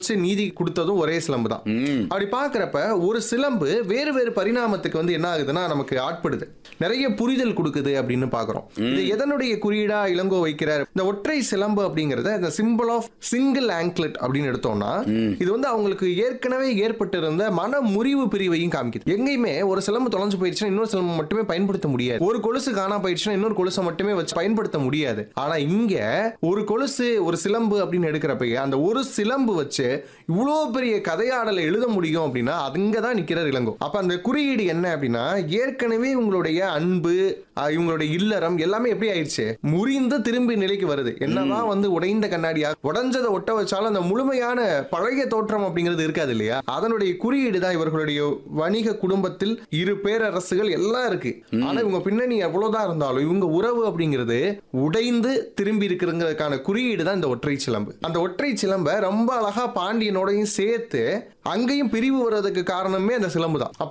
வச்சு நீதி கொடுத்ததும் ஒரே சிலம்பு தான் அப்படி பார்க்கறப்ப ஒரு சிலம்பு வேறு வேறு பரிணாமத்துக்கு வந்து என்ன ஆகுதுன்னா நமக்கு ஆட்படுது நிறைய புரிதல் கொடுக்குது அப்படின்னு பாக்குறோம் இது எதனுடைய குறியீடா இளங்கோ வைக்கிறார் இந்த ஒற்றை சிலம்பு அப்படிங்கறத இந்த சிம்பிள் ஆஃப் சிங்கிள் ஆங்க்லெட் அப்படின்னு எடுத்தோம்னா இது வந்து அவங்களுக்கு ஏற்கனவே ஏற்பட்டிருந்த மன முறிவு பிரிவையும் காமிக்குது எங்கேயுமே ஒரு சிலம்பு தொலைஞ்சு போயிடுச்சுன்னா இன்னொரு சிலம்பு மட்டுமே பயன்படுத்த முடியாது ஒரு கொலுசு காணா போயிடுச்சுன்னா இன்னொரு கொலுசை மட்டுமே வச்சு பயன்படுத்த முடியாது ஆனா இங்க ஒரு கொலுசு ஒரு சிலம்பு அப்படின்னு எடுக்கிறப்ப அந்த ஒரு சிலம்பு வச்சு இவ்வளோ பெரிய கதையாடலை எழுத முடியும் அப்படின்னா அங்க தான் நிக்கிறார் இளங்கோ அப்ப அந்த குறியீடு என்ன அப்படின்னா ஏற்கனவே உங்களுடைய அன்பு அஹ், இவங்களுடைய இல்லறம் எல்லாமே எப்படி ஆயிடுச்சு முறிந்து திரும்பி நிலைக்கு வருது என்னதான் வந்து உடைந்த கண்ணாடியா உடைஞ்சதை ஒட்ட வச்சாலும் அந்த முழுமையான பழைய தோற்றம் அப்படிங்கிறது இருக்காது இல்லையா அதனுடைய குறியீடு தான் இவர்களுடைய வணிக குடும்பத்தில் இரு பேரரசுகள் எல்லாம் இருக்கு ஆனா இவங்க பின்னணி எவ்வளவுதான் இருந்தாலும் இவங்க உறவு அப்படிங்கிறது உடைந்து திரும்பி இருக்கிறதுக்கான குறியீடு தான் இந்த ஒற்றை சிலம்பு அந்த ஒற்றை சிலம்பை ரொம்ப அழகா பாண்டியனோடையும் சேர்த்து அங்கேயும் பிரிவு வர்றதுக்கு காரணமே அந்த சிலம்பு தான்